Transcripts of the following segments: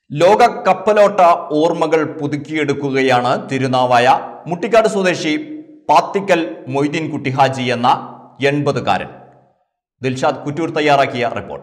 ലോക കപ്പലോട്ട ഓർമ്മകൾ പുതുക്കിയെടുക്കുകയാണ് തിരുനാവായ മുട്ടിക്കാട് സ്വദേശി പാത്തിക്കൽ മൊയ്തീൻ കുട്ടി ഹാജി എന്ന എൺപതുകാരൻ ദിൽഷാദ് കുറ്റൂർ തയ്യാറാക്കിയ റിപ്പോർട്ട്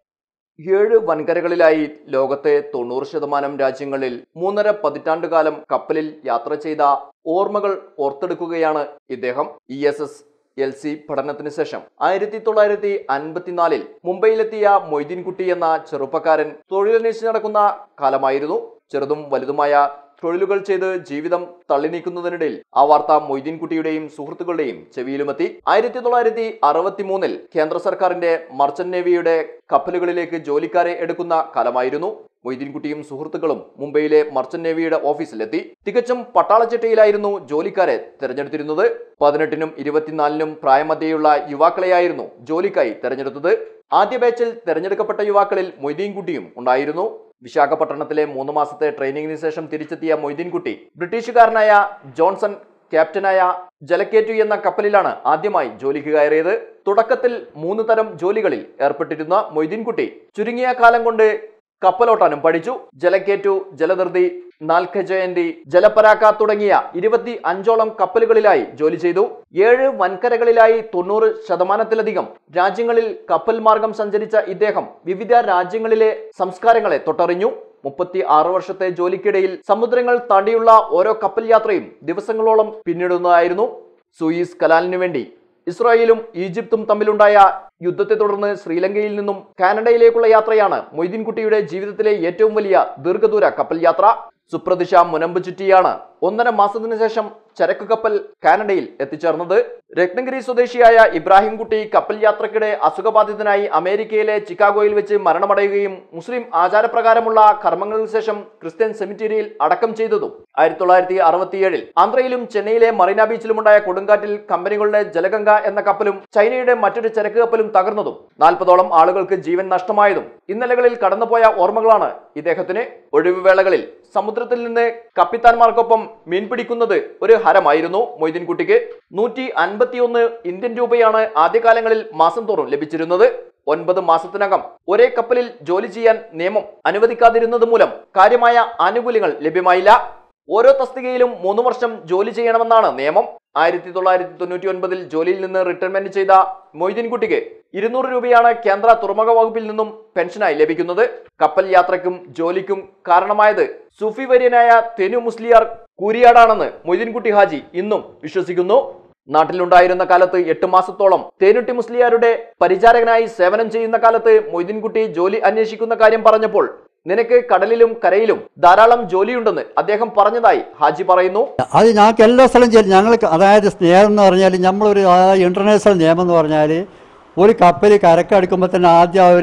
ഏഴ് വൻകരകളിലായി ലോകത്തെ തൊണ്ണൂറ് ശതമാനം രാജ്യങ്ങളിൽ മൂന്നര പതിറ്റാണ്ടുകാലം കപ്പലിൽ യാത്ര ചെയ്ത ഓർമ്മകൾ ഓർത്തെടുക്കുകയാണ് ഇദ്ദേഹം E S S L C പഠനത്തിന് ശേഷം ആയിരത്തി തൊള്ളായിരത്തി അൻപത്തിനാലിൽ മുംബൈയിലെത്തിയ മൊയ്തീൻകുട്ടി എന്ന ചെറുപ്പക്കാരൻ തൊഴിലന്വേഷിച്ച് നടക്കുന്ന കാലമായിരുന്നു ചെറുതും വലുതുമായ തൊഴിലുകൾ ചെയ്ത് ജീവിതം തള്ളി നീക്കുന്നതിനിടയിൽ ആ വാർത്ത മൊയ്തീൻകുട്ടിയുടെയും സുഹൃത്തുക്കളുടെയും ചെവിയിലുമെത്തി ആയിരത്തി തൊള്ളായിരത്തി അറുപത്തി മൂന്നിൽ കേന്ദ്ര സർക്കാരിന്റെ മർച്ചന്റ് നേവിയുടെ കപ്പലുകളിലേക്ക് ജോലിക്കാരെ എടുക്കുന്ന കാലമായിരുന്നു മൊയ്തീൻകുട്ടിയും സുഹൃത്തുക്കളും മുംബൈയിലെ മർച്ചന്റ് നേവിയുടെ ഓഫീസിലെത്തി തികച്ചും പട്ടാളച്ചിട്ടയിലായിരുന്നു ജോലിക്കാരെ തിരഞ്ഞെടുത്തിരുന്നത് പതിനെട്ടിനും ഇരുപത്തിനാലിനും പ്രായമധ്യയുള്ള യുവാക്കളെയായിരുന്നു ജോലിക്കായി തെരഞ്ഞെടുത്തത് ആദ്യ ബാച്ചിൽ തെരഞ്ഞെടുക്കപ്പെട്ട യുവാക്കളിൽ മൊയ്തീൻകുട്ടിയും ഉണ്ടായിരുന്നു വിശാഖപട്ടണത്തിലെ മൂന്ന് മാസത്തെ ട്രെയിനിങ്ങിന് ശേഷം തിരിച്ചെത്തിയ മൊയ്തീൻകുട്ടി ബ്രിട്ടീഷുകാരനായ ജോൺസൺ ക്യാപ്റ്റനായ ജലക്കേറ്റു എന്ന കപ്പലിലാണ് ആദ്യമായി ജോലിക്ക് കയറിയത് തുടക്കത്തിൽ മൂന്ന് തരം ജോലികളിൽ ഏർപ്പെട്ടിരുന്ന മൊയ്തീൻകുട്ടി ചുരുങ്ങിയ കാലം കൊണ്ട് കപ്പലോട്ടാനും പഠിച്ചു ജലക്കേറ്റു ജലധൃതി നാൽക്ക ജയന്തി ജലപരാക്ക തുടങ്ങിയ ഇരുപത്തി അഞ്ചോളം കപ്പലുകളിലായി ജോലി ചെയ്തു ഏഴ് വൻകരകളിലായി തൊണ്ണൂറ് ശതമാനത്തിലധികം രാജ്യങ്ങളിൽ കപ്പൽ മാർഗം സഞ്ചരിച്ച ഇദ്ദേഹം വിവിധ രാജ്യങ്ങളിലെ സംസ്കാരങ്ങളെ തൊട്ടറിഞ്ഞു മുപ്പത്തി ആറ് വർഷത്തെ ജോലിക്കിടയിൽ സമുദ്രങ്ങൾ താണ്ടിയുള്ള ഓരോ കപ്പൽ യാത്രയും ദിവസങ്ങളോളം പിന്നിടുന്നതായിരുന്നു സൂയിസ് കലാലിനു വേണ്ടി ഇസ്രായേലും ഈജിപ്തും തമ്മിലുണ്ടായ യുദ്ധത്തെ തുടർന്ന് ശ്രീലങ്കയിൽ നിന്നും കാനഡയിലേക്കുള്ള യാത്രയാണ് മൊയ്തീൻകുട്ടിയുടെ ജീവിതത്തിലെ ഏറ്റവും വലിയ ദീർഘദൂര കപ്പൽ യാത്ര സുപ്രദിശ മുനമ്പ് ചുറ്റിയാണ് ഒന്നര മാസത്തിനു ശേഷം ചരക്ക് കപ്പൽ കാനഡയിൽ എത്തിച്ചേർന്നത് രത്നഗിരി സ്വദേശിയായ ഇബ്രാഹിംകുട്ടി കപ്പൽ യാത്രക്കിടെ അസുഖബാധിതനായി അമേരിക്കയിലെ ചിക്കാഗോയിൽ വെച്ച് മരണമടയുകയും മുസ്ലിം ആചാരപ്രകാരമുള്ള കർമ്മങ്ങൾക്ക് ശേഷം ക്രിസ്ത്യൻ സെമിറ്റേരിയിൽ അടക്കം ചെയ്തതും ആയിരത്തി തൊള്ളായിരത്തി അറുപത്തിയേഴിൽ ആന്ധ്രയിലും ചെന്നൈയിലെ മറീന ബീച്ചിലുമുണ്ടായ കൊടുങ്കാറ്റിൽ കമ്പനികളുടെ ജലഗംഗ എന്ന കപ്പലും ചൈനയുടെ മറ്റൊരു ചരക്ക് കപ്പലും തകർന്നതും നാൽപ്പതോളം ആളുകൾക്ക് ജീവൻ നഷ്ടമായതും ഇന്നലകളിൽ കടന്നുപോയ ഓർമ്മകളാണ് ഇദ്ദേഹത്തിന് ഒഴിവുവേളകളിൽ സമുദ്രത്തിൽ നിന്ന് കപ്പിത്താന്മാർക്കൊപ്പം മീൻ പിടിക്കുന്നത് ഒരു ഹരമായിരുന്നു മൊയ്തീൻകുട്ടിക്ക് നൂറ്റി അൻപത്തിയൊന്ന് ഇന്ത്യൻ രൂപയാണ് ആദ്യകാലങ്ങളിൽ മാസം തോറും ലഭിച്ചിരുന്നത് ഒൻപത് മാസത്തിനകം ഒരേ കപ്പലിൽ ജോലി ചെയ്യാൻ നിയമം അനുവദിക്കാതിരുന്നത് മൂലം കാര്യമായ ആനുകൂല്യങ്ങൾ ലഭ്യമായില്ല ഓരോ തസ്തികയിലും മൂന്ന് വർഷം ജോലി ചെയ്യണമെന്നാണ് നിയമം ആയിരത്തി തൊള്ളായിരത്തി തൊണ്ണൂറ്റി ഒൻപതിൽ ജോലിയിൽ നിന്ന് റിട്ടയർമെന്റ് ചെയ്ത മൊയ്തീൻകുട്ടിക്ക് ഇരുന്നൂറ് രൂപയാണ് കേന്ദ്ര തുറമുഖ വകുപ്പിൽ നിന്നും പെൻഷനായി ലഭിക്കുന്നത് കപ്പൽ യാത്രയ്ക്കും ജോലിക്കും കാരണമായത് സൂഫി വര്യനായ തെനു മുസ്ലിയാർ കൂരിയാടാണെന്ന് മൊയ്തീൻകുട്ടി ഹാജി ഇന്നും വിശ്വസിക്കുന്നു നാട്ടിലുണ്ടായിരുന്ന കാലത്ത് എട്ട് മാസത്തോളം തേനുട്ടി മുസ്ലിയാരുടെ പരിചാരകനായി സേവനം ചെയ്യുന്ന കാലത്ത് മൊയ്തീൻകുട്ടി ജോലി അന്വേഷിക്കുന്ന കാര്യം പറഞ്ഞപ്പോൾ നിനക്ക് കടലിലും കരയിലും ധാരാളം ജോലിയുണ്ടെന്ന് അദ്ദേഹം പറഞ്ഞതായി ഹാജി പറയുന്നു അത് ഞങ്ങൾക്ക് എല്ലാ സ്ഥലം ചെയ്യും ഞങ്ങൾ അതായത് സ്നേഹം എന്ന് പറഞ്ഞാൽ നമ്മളൊരു ആ ഇൻ്റർനാഷണൽ നിയമം എന്ന് പറഞ്ഞാൽ ഒരു കപ്പൽ കരക്കടുക്കുമ്പോൾ തന്നെ ആദ്യം അവർ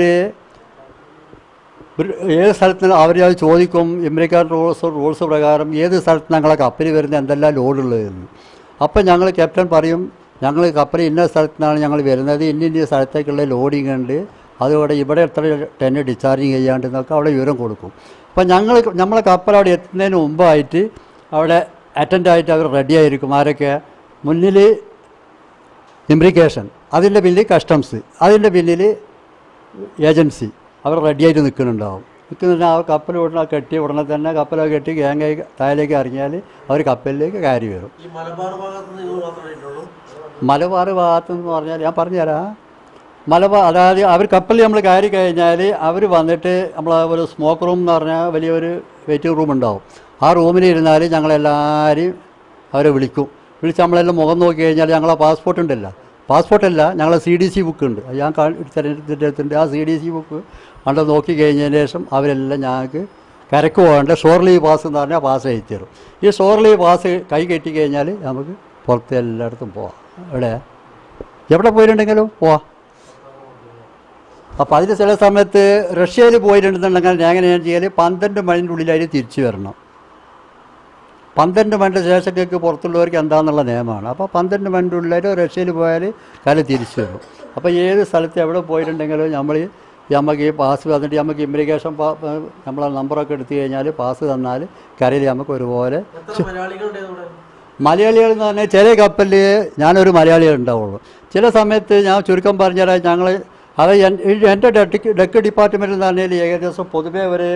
ഏത് സ്ഥലത്ത് അവർ അത് ചോദിക്കും അമേരിക്കൻ റൂൾസ് റൂൾസ് പ്രകാരം ഏത് സ്ഥലത്ത് ഞങ്ങളെ കപ്പൽ വരുന്ന എന്തെല്ലാം ലോഡുള്ളതെന്ന് അപ്പം ഞങ്ങൾ ക്യാപ്റ്റൻ പറയും ഞങ്ങൾ കപ്പൽ ഇന്ന സ്ഥലത്തു നിന്നാണ് ഞങ്ങൾ വരുന്നത് ഇന്ന ഇന്ന സ്ഥലത്തേക്കുള്ള ലോഡിങ് ഉണ്ട് അതുകൊണ്ട് ഇവിടെ എത്ര ടെന്ന് ഡിസ്ചാർജിങ് ചെയ്യാണ്ട് എന്നൊക്കെ അവിടെ വിവരം കൊടുക്കും അപ്പം ഞങ്ങൾ നമ്മളെ കപ്പൽ അവിടെ എത്തുന്നതിന് മുമ്പായിട്ട് അവിടെ അറ്റൻഡ് ആയിട്ട് അവർ റെഡി ആയിരിക്കും ആരൊക്കെ മുന്നിൽ ഇമിഗ്രേഷൻ അതിൻ്റെ പിന്നിൽ കസ്റ്റംസ് അതിൻ്റെ പിന്നിൽ ഏജൻസി അവർ റെഡിയായിട്ട് നിൽക്കുന്നുണ്ടാവും നിൽക്കുന്നുണ്ട് ആ കപ്പൽ ഉടനെ കെട്ടിയ ഉടനെ തന്നെ കപ്പലൊക്കെ കെട്ടി ഗാങ്ങായി താഴേക്ക് ഇറങ്ങിയാൽ അവർ കപ്പലിലേക്ക് കയറി വരും ഈ മലബാർ ഭാഗത്ത് നിങ്ങൾ മാത്രമേ ഉള്ളൂ മലബാർ ഭാഗത്തെന്ന് പറഞ്ഞാൽ ഞാൻ പറഞ്ഞുതരാം മലബാർ അതായത് അവർ കപ്പലിൽ നമ്മൾ കയറി കഴിഞ്ഞാൽ അവർ വന്നിട്ട് നമ്മൾ ഒരു സ്മോക്ക് റൂം എന്ന് പറഞ്ഞാൽ വലിയൊരു വെയിറ്റിംഗ് റൂം ഉണ്ടാവും ആ റൂമിൽ ഇരുന്നാൽ ഞങ്ങളെല്ലാവരും അവരെ വിളിക്കും വിളിച്ച് നമ്മളെല്ലാം മുഖം നോക്കി കഴിഞ്ഞാൽ ഞങ്ങളെ പാസ്പോർട്ട് ഉണ്ടല്ലോ പാസ്പോർട്ടല്ല ഞങ്ങളെ സി ഡി സി ബുക്ക് ഉണ്ട് അത് ഞാൻ തിരഞ്ഞെടുത്തിട്ടുണ്ട് ആ സി ഡി സി ബുക്ക് കണ്ട് നോക്കി കഴിഞ്ഞതിന് ശേഷം അവരെല്ലാം ഞങ്ങൾക്ക് കരക്ക് പോകേണ്ട ഷോർ ലീവ് പാസ് എന്ന് പറഞ്ഞാൽ പാസ് അയച്ചു തരും ഈ ഷോർ ലീവ് പാസ് കൈ കെട്ടി കഴിഞ്ഞാൽ നമുക്ക് പുറത്ത് എല്ലായിടത്തും പോവാം എവിടെ എവിടെ പോയിട്ടുണ്ടെങ്കിലും പോവാം അപ്പോൾ അതിന് ചില സമയത്ത് റഷ്യയിൽ പോയിട്ടുണ്ടെന്നുണ്ടെങ്കിൽ ഞാൻ എങ്ങനെയാണ് ചെയ്യൽ പന്ത്രണ്ട് മണിൻ്റെ ഉള്ളിലായിട്ട് തിരിച്ചു വരണം പന്ത്രണ്ട് മണിൻ്റെ ശേഷത്തേക്ക് പുറത്തുള്ളവർക്ക് എന്താണെന്നുള്ള നിയമമാണ് അപ്പോൾ പന്ത്രണ്ട് മണിൻ്റെ ഉള്ളിലായിട്ട് റഷ്യയിൽ പോയാൽ കല തിരിച്ചു വരും അപ്പോൾ ഏത് സ്ഥലത്ത് എവിടെ പോയിട്ടുണ്ടെങ്കിലും നമ്മൾ നമുക്ക് ഈ പാസ് വന്നിട്ട് നമുക്ക് ഇമിഗ്രേഷൻ നമ്മളെ നമ്പറൊക്കെ എടുത്തു കഴിഞ്ഞാൽ പാസ് തന്നാൽ കരയിൽ നമുക്ക് ഒരുപോലെ എത്ര മലയാളികളുടെ ഇവിടെ മലയാളികൾ എന്ന് പറഞ്ഞാൽ ചില കപ്പലിൽ ഞാനൊരു മലയാളികൾ ഉണ്ടാവുള്ളൂ ചില സമയത്ത് ഞാൻ ചുരുക്കം പറഞ്ഞാൽ ഞങ്ങൾ അത് എൻ- എൻ്റെ ഡെക്ക് ഡെക്ക് ഡിപ്പാർട്ട്മെൻറ്റിൽ എന്ന് പറഞ്ഞാൽ ഏകദേശം പൊതുവേ ഒരു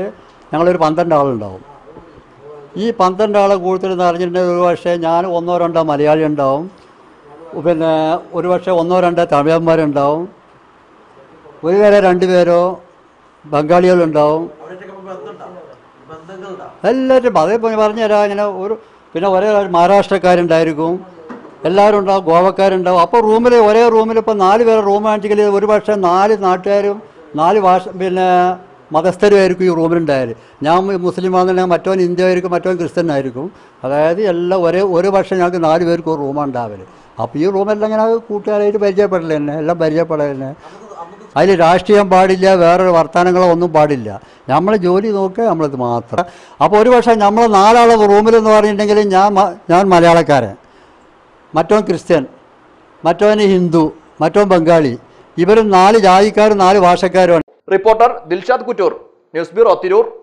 ഞങ്ങളൊരു പന്ത്രണ്ട് ആളുണ്ടാവും ഈ പന്ത്രണ്ട് ആളെ കൂടുതൽ എന്ന് പറഞ്ഞിട്ടുണ്ടെങ്കിൽ ഒരു പക്ഷേ ഞാൻ ഒന്നോ രണ്ടോ മലയാളി ഉണ്ടാവും പിന്നെ ഒരു പക്ഷേ ഒന്നോ രണ്ടോ തമിഴന്മാരുണ്ടാവും ഒരു പേരോ രണ്ട് പേരോ ബംഗാളികളുണ്ടാവും അവരുടെ ബന്ധമുണ്ടാവും ബന്ധങ്ങളുണ്ടാവും എല്ലാവരും അതേ പറഞ്ഞുതരാം ഇങ്ങനെ ഒരു പിന്നെ ഒരേ മഹാരാഷ്ട്രക്കാരുണ്ടായിരിക്കും എല്ലാവരും ഉണ്ടാവും ഗോവക്കാരുണ്ടാവും അപ്പോൾ റൂമിൽ ഒരേ റൂമിൽ ഇപ്പോൾ നാല് പേരെ റൂം ആണെങ്കിൽ ഒരു പക്ഷേ നാല് നാട്ടുകാരും നാല് ഭാഷ പിന്നെ മതസ്ഥരുമായിരിക്കും ഈ റൂമിലുണ്ടായാൽ ഞാൻ മുസ്ലിം ആണെന്നുണ്ടെങ്കിൽ മറ്റവൻ ഇന്ത്യ ആയിരിക്കും മറ്റവൻ ക്രിസ്ത്യൻ ആയിരിക്കും അതായത് എല്ലാം ഒരേ ഒരു പക്ഷേ ഞങ്ങൾക്ക് നാല് പേർക്ക് ഒരു റൂമാണ് ഉണ്ടാവല് അപ്പോൾ ഈ റൂമെല്ലാം ഇങ്ങനെ കൂട്ടുകാരായിട്ട് പരിചയപ്പെടില്ല തന്നെ എല്ലാം പരിചയപ്പെടൽ തന്നെ അതിൽ രാഷ്ട്രീയം പാടില്ല വേറൊരു വർത്തമാനങ്ങളോ ഒന്നും പാടില്ല നമ്മൾ ജോലി നോക്കുക നമ്മളത് മാത്രം അപ്പോൾ ഒരു പക്ഷേ നമ്മൾ നാലാളെ റൂമിലെന്ന് പറഞ്ഞിട്ടുണ്ടെങ്കിൽ ഞാൻ മ- ഞാൻ മലയാളക്കാരൻ മറ്റവൻ ക്രിസ്ത്യൻ മറ്റവന് ഹിന്ദു മറ്റവൻ ബംഗാളി ഇവരും നാല് ജാതിക്കാരും നാല് ഭാഷക്കാരുമാണ് reporter Dilshad Kuttur news bureau Tirur